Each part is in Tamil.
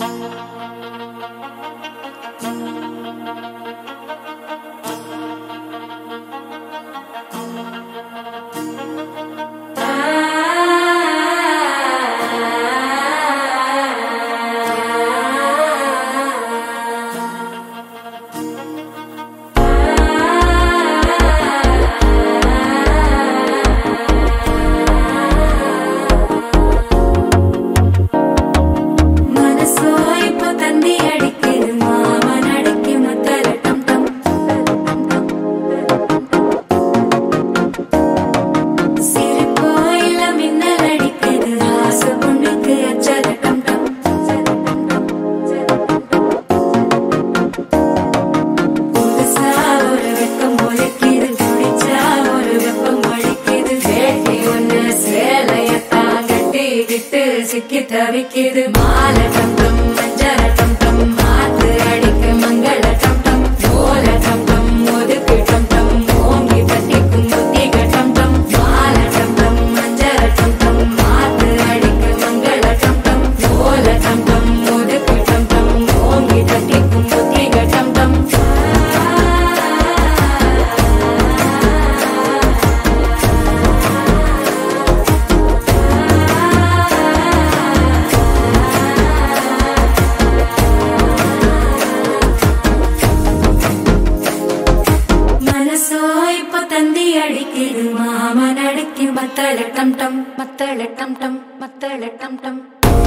மனசோ இப்போ தந்தி அடிக்குது மாமன் அடிக்கு மத்தல டம் டம் சிரிப்போ இல்ல மின்னல் அடிக்குது ஆசை பொண்ணுக்கு அச்சத டம் டம் புதுசா ஒரு வெக்கம் ஒழிக்குது குடிச்சா ஒரு வெப்பம் ஒழிக்குது வேட்டி ஒண்ணு சேலையத்தான் கட்டிக்கிட்டு சிக்கி தவிக்குது மாலை டம் டம் மஞ்சள டம் டம் மாத்து அடிக்க மங்கள டம் டம் ஓல டம் டம் ஒதுக்கு டம் டம் ஓங்கி தட்டிக்கும் புத்திக டம் டம் மாலை டம் டம் மஞ்சள டம் டம் மாத்து அடிக்க மங்கள டம் டம் ஓல டம் டம் ஒதுக்கு டம் டம் ஓங்கி தட்டிக்கும் புத்திக டம் டம் மனசோ இப்போ தந்தி அடிக்குது மாமன் அடிக்கு மத்தள டம் டம் மத்தள டம் டம் மத்தள டம் டம்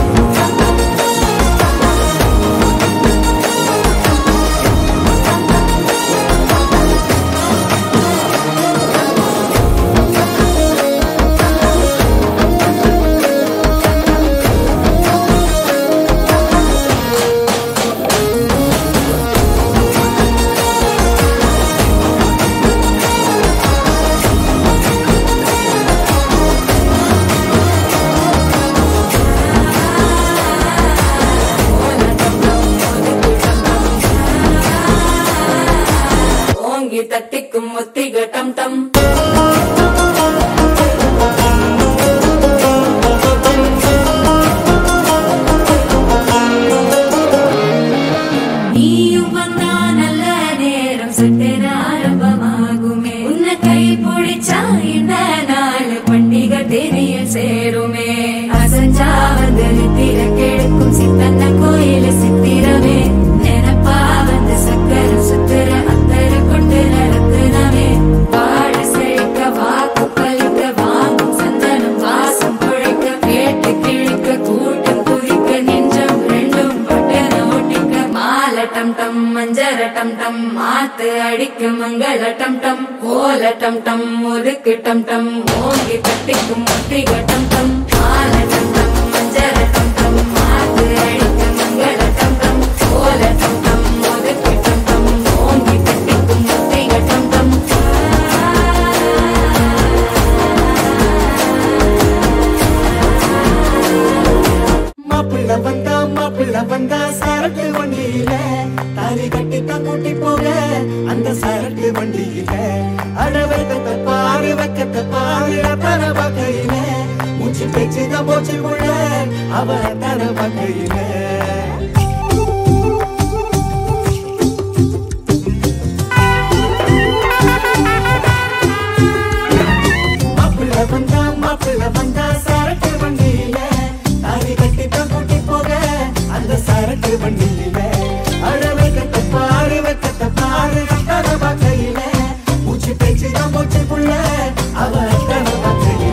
ஓங்கி தட்டிக்கும் ஒத்திக டம் டம் நீயும் வந்தா நல்ல நேரம் சட்டென ஆரம்பமாகுமே உன்னை கை பிடிச்சா இந்த நாள் பண்டிகை தெரிய சேருமே அசஞ்சா வந்து நித்திர கெடுக்கும் சித்தன்ன கோயில சித்திரமே நினப்பா வந்து சக்கர சுத்துற அத்தர கொண்டு நடத்துனவே வாழ செழிக்க வாக்கு பலிக்க வாங்கும் சந்தனம் வாசம் குழைக்க கேட்டு கிழிக்க கூட்டம் குதிக்க நெஞ்சம் ரெண்டும் பட்டன ஒட்டிக்க மாலை டம் டம் மஞ்சர டம் டம் மாத்து அடிக்க மங்கள டம் டம் ஓல டம் டம் ஒதுக்கு டம் டம் ஓங்கி தட்டிக்கும் முத்திக டம் டம் மாலை டம் டம் மஞ்சர டம் டம் மாத்து அடிக்க மங்கள டம் டம் ஓல டம் டம் ஒதுக்கு டம் டம் ஓங்கி தட்டிக்கும் முத்திக டம் டம் மாப்பிள்ள வந்தா மாப்பிள்ள வந்தா சரட்டு வண்டியில தாலி கட்டித்தான் கூட்டி போக அந்த சரட்டு வண்டியில அட வைக்கத்த பாரு வைக்கத்த பாரு தர வகையில மூச்சு பேச்சுதான் போச்சு உள்ள அவ தர வகையில மாப்பிள்ள வந்தா மாப்பிள்ள வந்தா சரட்டு வண்டியில தாலி கட்டித்தான் கூட்டி போக அந்த சரட்டு வண்டியில அட வைக்கத்த பாரு வைக்கத்த பாரு தர வகையில மூச்சு பேச்சுதான் போச்சு புள்ள அவ தர வகையில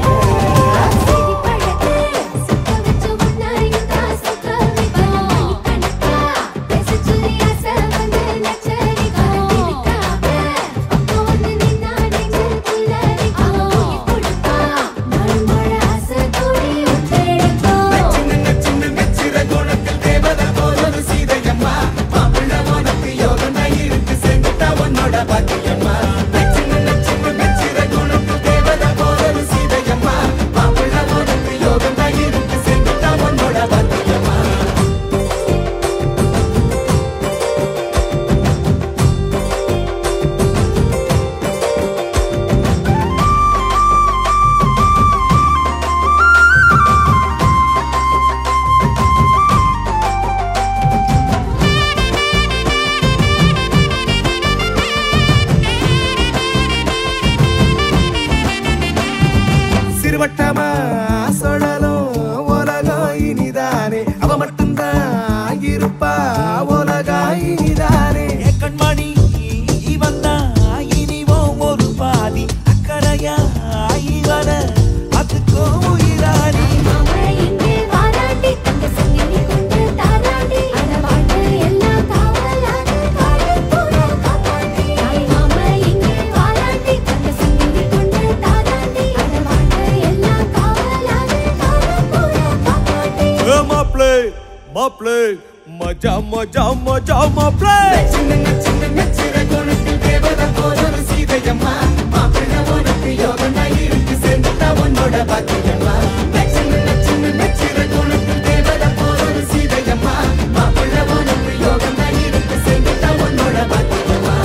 மாப்ளே மஜா மஜா மஜா மாப்ளே சின்ன சின்ன நச்சிர குணத்தில் தேவதை போதொரு சீதையம்மா மாப்பிள்ளை உனக்கு யோகம் இருக்கு சேர்ந்துட்டா உன்னோட பாக்கியம்மா சின்ன சின்ன நச்சிர குணத்தில் தேவதை போதொரு சீதையம்மா மாப்பிள்ளை உனக்கு யோகம் இருக்கு சேர்ந்துட்டா உன்னோட பாக்கியம்மா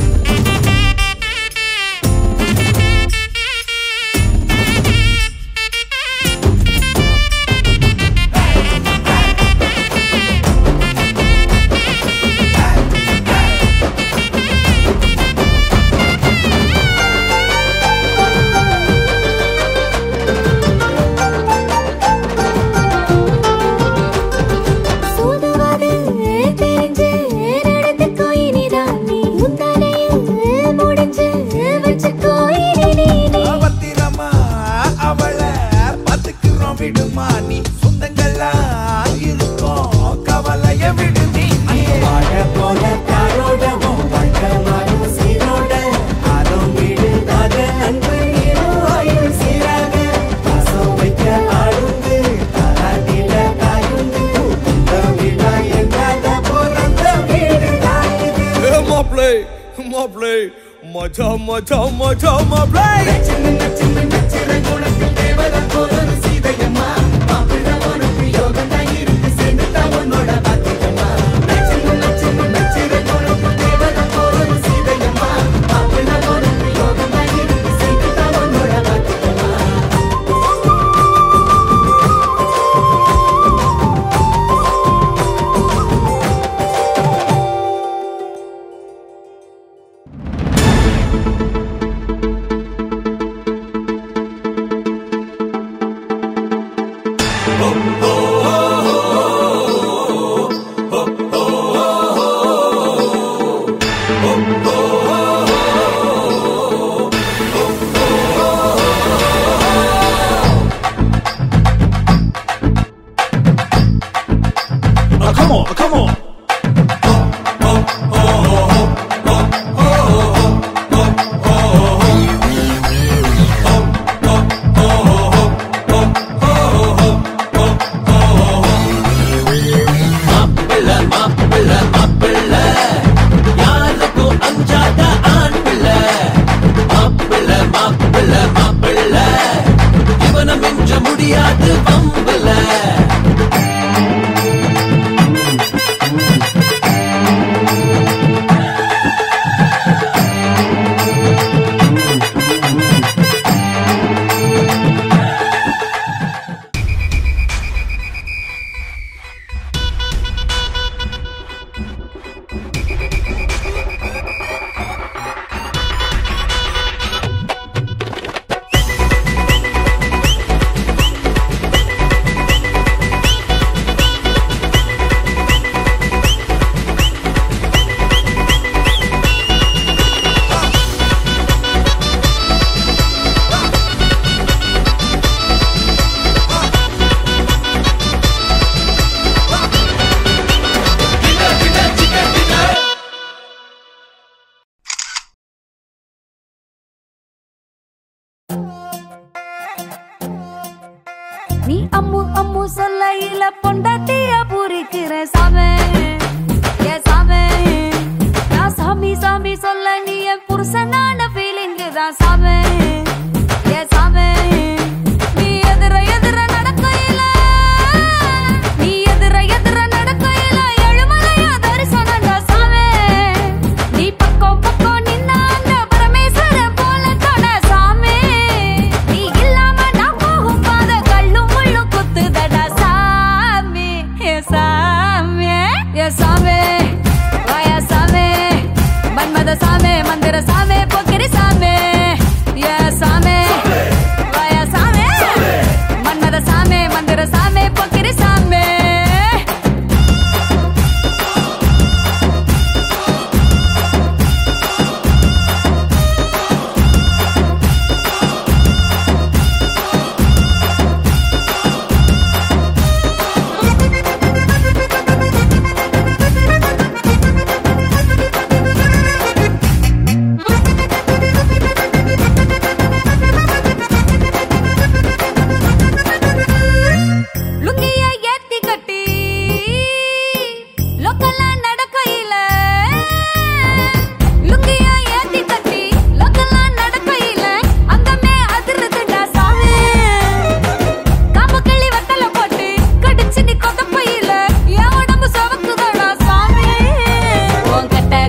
சூதுவாது தெரிஞ்சு நடந்துக்கோ இனிதான் நீ முந்தானையில் முடிஞ்சு வச்சுக்கோ இனி நீ நீ பத்திரமா அவளை பத்துக்கிறோம் விடுமா நீ சொந்தங்கள்லாம் இருக்கும் கவலைய விடு நீ வாழ போல காரோடவும் வாழ்க்கை மாறும் சீரோட ஆரோம் விழுந்தாத அன்பு நீரும் ஆயுள் சீராக பாசம் வைக்க ஆளுந்து தாராட்டில தாயுந்து இந்த விழா எங்காத பிறந்த வீடு தாயுது ஏ மாப்ளே மாப்ளே மஜா மஜா மஜா மாப்ளே சின்ன சின்ன நச்சிர குணத்தில் தேவதை போதொரு சீதையம்மா மாப்பிள்ளை உனக்கு யோகம் இருக்கு சேர்ந்துட்டா உன்னோட பாக்கியம்மா சின்ன சின்ன நச்சிர குணத்தில் தேவதை போதொரு சீதையம்மா மாப்பிள்ளை உனக்கு யோகம் இருக்கு சேர்ந்துட்டா உன்னோட Bhagyamma come on come on முடியாது பம்புல நீ அம்மு அம்மு சொல்லையில பொண்டாட்டிய பூரிக்கிற சாமே ஏ சாமே நான் சாமி சாமி சொல்ல நீ என் புருஷனான ஃபீலிங்கு தான் சாமே ஏ சாமே நீ எதிர எதிர நடக்கையில நீ எதிர எதிர நடக்கையில எழுமலையா தரிசனங்க சாமே நீ பக்கம் பக்கம் நின்னா அந்த பரமேஸ்வரன் போல தொட சாமே நீ இல்லாம நான் போகும் பாத கல்லும் முள்ளும் குத்துதடா சாமி ஏ சாமி ஏ சாமி வாயா சாமி மன்மத சாமி மந்திர சாமி போ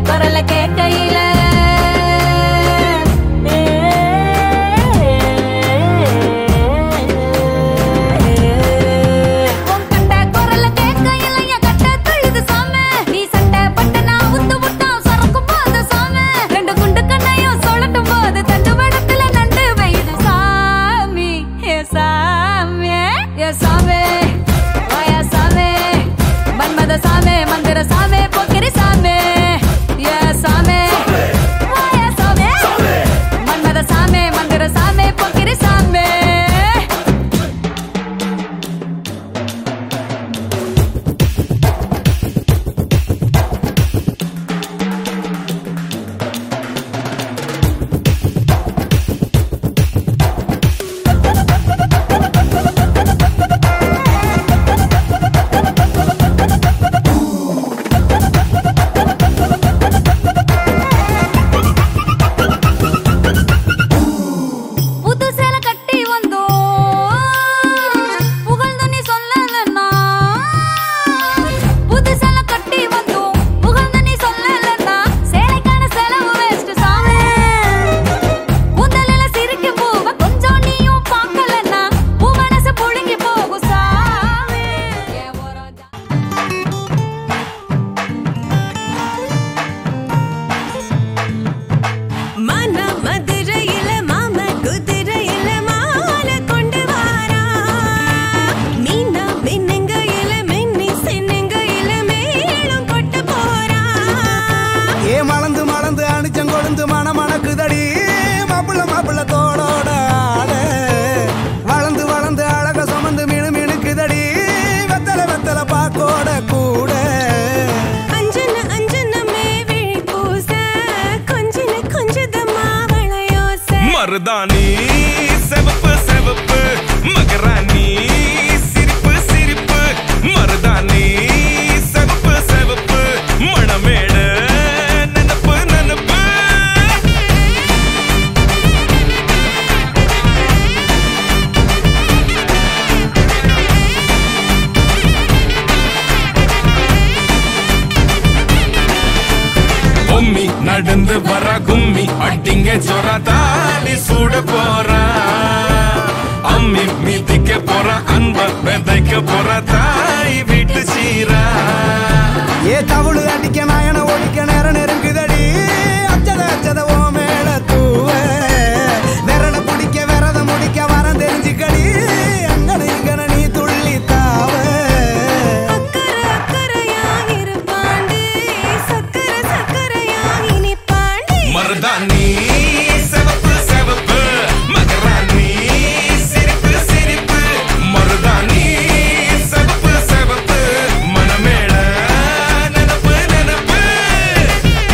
குரல கேட்கையில உன் கட்ட குரல கேட்கையில என் கட்ட துள்ளுது சாமி. நீ சட்டை பட்டு நான் உத்து விட்டா சறுக்கும் போது சாமி. ரெண்டு குண்டு கண்ணையும் சுழட்டும் போது தண்டு வடத்துல நண்டு பெய்யுது சாமி. ஏ சாமி, ஏ சாமி, வாயா சாமி. மன்மத சாமி, மந்திர சாமி, போக்கிரி சாமி. ஏ சாமி, வாயா சாமி. மன்மத சாமி, மந்திர சாமி, போக்கிரி சாமி. புது சேலை கட்டி வந்தோம் புகழ்ந்து நீ சொல்லலன்னா புது சேலை கட்டி வந்தோம் புகழ்ந்து நீ சொல்லலன்னா சேலைக்கான செலவு வேஸ்ட் சாமி முதல்ல சிரிக்கும் பூவ கொஞ்சம் நீயும் பார்க்கலன்னா பூ மனசு புழுங்கி போகும் சாமி ஏன் ஒரு ஜா- மன மதுரையில மாம குதிரையில மாலை கொண்டு வாரா மீனா மின்னுங்கையில மின்னி சின்னுங்கையில மேளம் கொட்டு போறா ஏ மலந்து மலந்து அணிச்சம் கொழுந்து மன மணக்குதடி மாப்பிள்ள மாப்பிள்ள தோளோட ஆட வளர்ந்து வளர்ந்து அழக சுமந்து மினு மினுக்குதடி வெத்தலை வெத்தலை பாக்கோட கூட அஞ்சன அஞ்சனமே விழி பூச கொஞ்சன கொஞ்சதமா வளையோச மருதாணி செவப்பு செவப்பு மகராணி சிரிப்பு சிரிப்பு மருதாணி செவப்பு செவப்பு மணமேடு நினப்பு நினப்பு பொம்மி நடந்து வர கும்மி அட்டிங்க ஜொர தாலி சூட போறா அம்மி மீதிக்க போற அன்ப விதைக்க போற தாய் வீட்டு சீரா ஏ தவுளு அடிக்க நாயன ஒழிக்க நேரம் நெருங்குதடி அச்சத அச்சத ஓ மேல தூவ விரல பிடிக்க விரத முடிக்க வரம் தெரிஞ்சுக்கடி அங்கன இங்கன நீ துள்ளி தாவ அக்கறை அக்கறையா இருப்பாண்டு சக்கர சக்கரையா இனிப்பாண்டு மருதாணி செவப்பு செவப்பு மகராணி சிரிப்பு சிரிப்பு மருதாணி செவப்பு செவப்பு மணமேட நினப்பு நினப்பு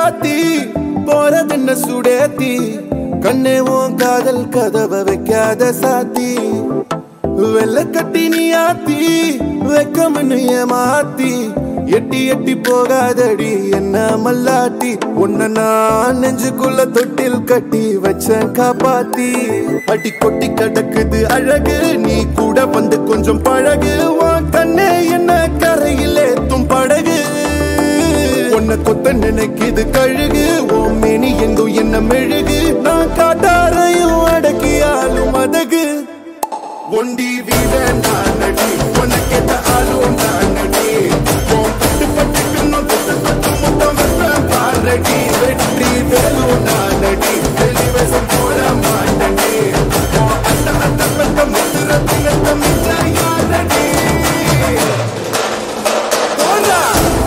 சாத்தி போறதென்ன சுடேத்தி கண்ணே உன் காதல் கதவை வைக்காத சாத்தி வெள்ள கட்டி நீ ஆத்தி வெக்கம்னு ஏமாத்தி எட்டி எட்டி போகாதடி என்ன மல்லாட்டி உன்ன நான் நெஞ்சுக்குள்ள தொட்டில் கட்டி வச்ச காப்பாத்தி அடி கொட்டி கிடக்குது அழகு நீ கூட வந்து கொஞ்சம் பழகு உன் கண்ணே என்ன கரையில் ஏத்தும் படகு உன்னை கொத்த நினைக்குது கழுகு ஓ மேனி எங்கும் என்ன மெழுகு நான் காட்டாரையும் அடக்கியாலும் அதகு ஒண்டி வீர நானடி உனக்கேத்த ஆளும் நானடி உன் பட்டு பட்டுக்கணும் தொட்டு தொட்டு முத்தம் வைப்பேன் பாரடி வெற்றி வேலும் நானடி வெளிவசம் போட மாட்டடி உன் அத்த அத்த பத்த முத்துற தினத்த மிச்ச யாரடி போடா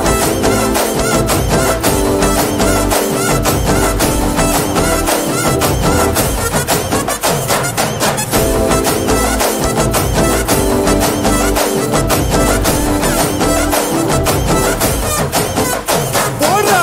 போடா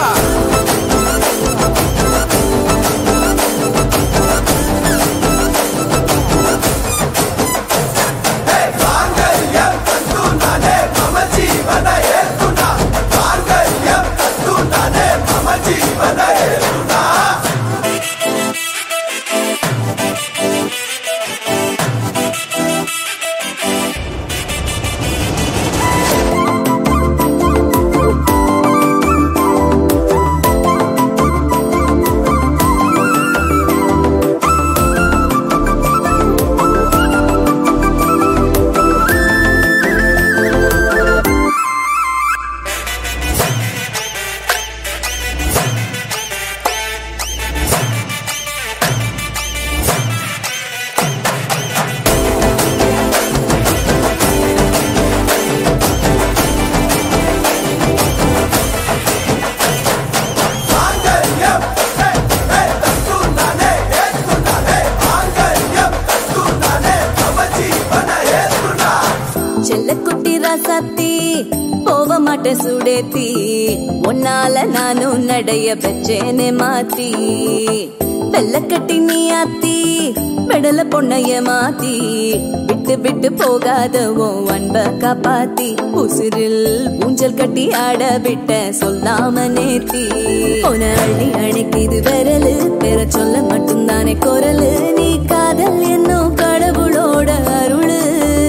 செல்லக்குட்டி ராசாத்தி போக மாட்டேன் சுடேத்தி உன்னால நானும் நடைய பெற்றேனே மாத்தி வெள்ளக்கட்டி நீ ஆத்தி பெடல பொண்ணைய மாத்தி விட்டு விட்டு போகாத உன் அன்ப காப்பாத்தி உசிரில் ஊஞ்சல் கட்டி ஆட விட்ட சொல்லாம நேத்தி உன அள்ளி அணைக்குது விரலு பெற சொல்ல மட்டும்தானே குரலு நீ காதல் என்னும் கடவுளோட அருளு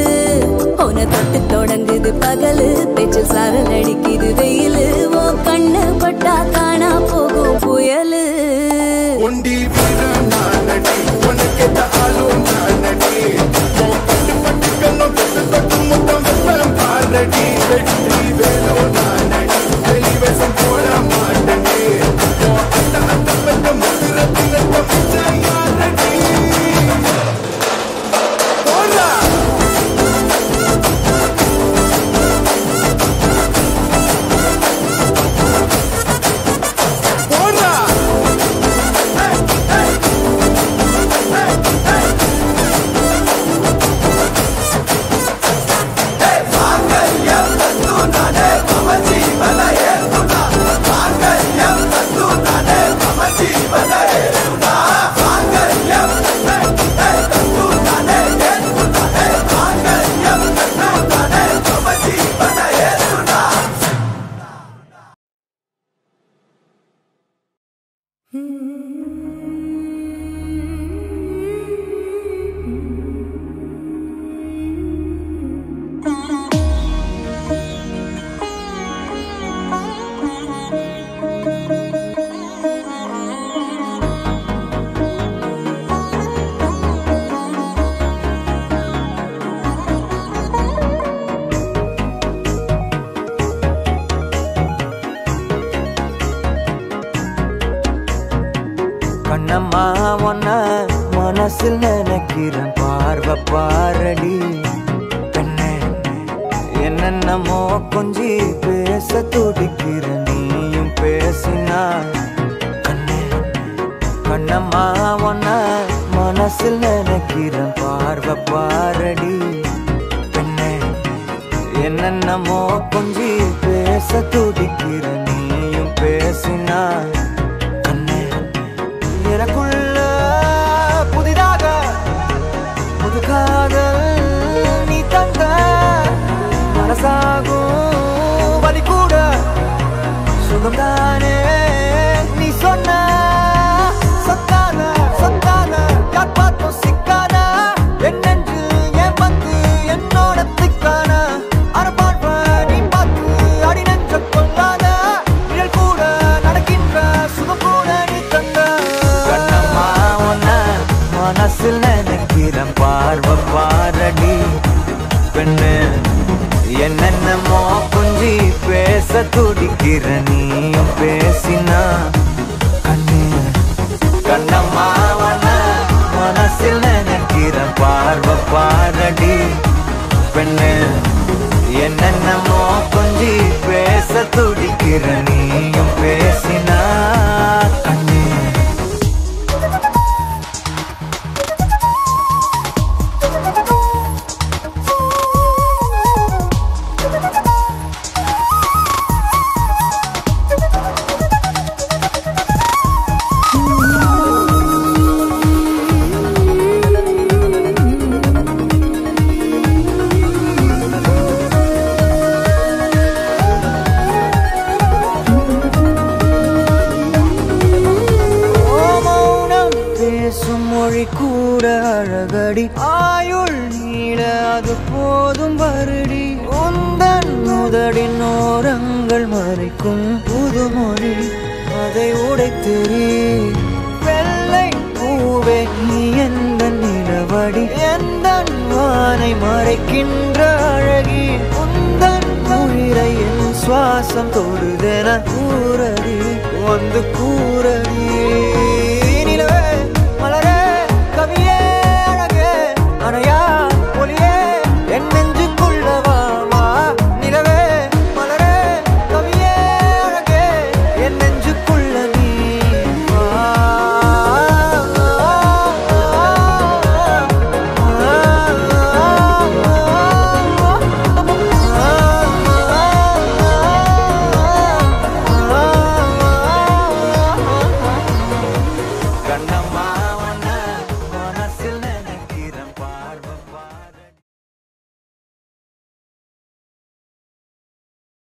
உன தொட்டு தொடங்குது பகலு பேச்சு சாரல் அடிக்குது வெயிலு ஓ கண்ணு பட்டா காணா போகும் புயலு ஒண்டி வீர நானடி உனக்கேத்த ஆளும் நானடி உன் பட்டு பட்டுக்கணும் தொட்டு தொட்டு முத்தம் வைப்பேன் பாரடி வெற்றி வேலும் நானடி வெளிவசம் போட மாட்டடி உன் அத்த அத்த பெத்த முத்துற தினத்த மிச்ச யாரடி போடா போடா கண்ணம்மா ஒன்ன மனசில் நினைக்கிறேன் பார்வை பாரடி பெண்ணே என்னென்னமோ கொஞ்சி பேச துடிக்கிற நீயும் பேசினா கண்ணே கண்ணம்மா ஒன்ன மனசில் நினைக்கிறேன் பார்வை பாரடி பெண்ணே என்னென்னமோ கொஞ்சி பேச துடிக்கிற நீயும் பேசினா எனக்குள்ள புதிதாக புது காதல் நீ தந்த மனசாகும் வலி கூட சுகம்தானே நீ சொன்ன சொத்தான சொத்தான யார் பார்த்தும் சிக்கான என்னென்று ஏன் வந்து என்னோட திக்கான அரபார்ப்ப நீ பார்த்து அடி நெஞ்ச கொள்ளாத நிழல் கூட நடக்கின்ற சுகம் கூட நீ தந்த கண்ணம்மா உன்ன மனசில் நினைக்கிறேன் பார்வை பாரடி பெண்ணு என்னென்னமோ கொஞ்சி பேச துடிக்கிற நீயும் பேசினா கண்ணு கண்ணம்மா உன்ன மனசில் நினைக்கிற பார்வை பாரடி பெண்ணு என்னென்னமோ கொஞ்சி பேச துடிக்கிற நீயும் பேசினா கண்ணு ஓ மௌனம் பேசும் மொழி கூட அழகடி ஆயுள் நீள அது போதும் வருடி உந்தன் முதடின் ஓரங்கள் மறைக்கும் புதுமொழி அதை உடைத்தெறி வெள்ளை பூவே நீ எந்த நிலவடி எந்த வானை மறைக்கின்ற அழகி உந்தன் உயிரை என் சுவாசம் தொடுதென கூறடி வந்து கூறடி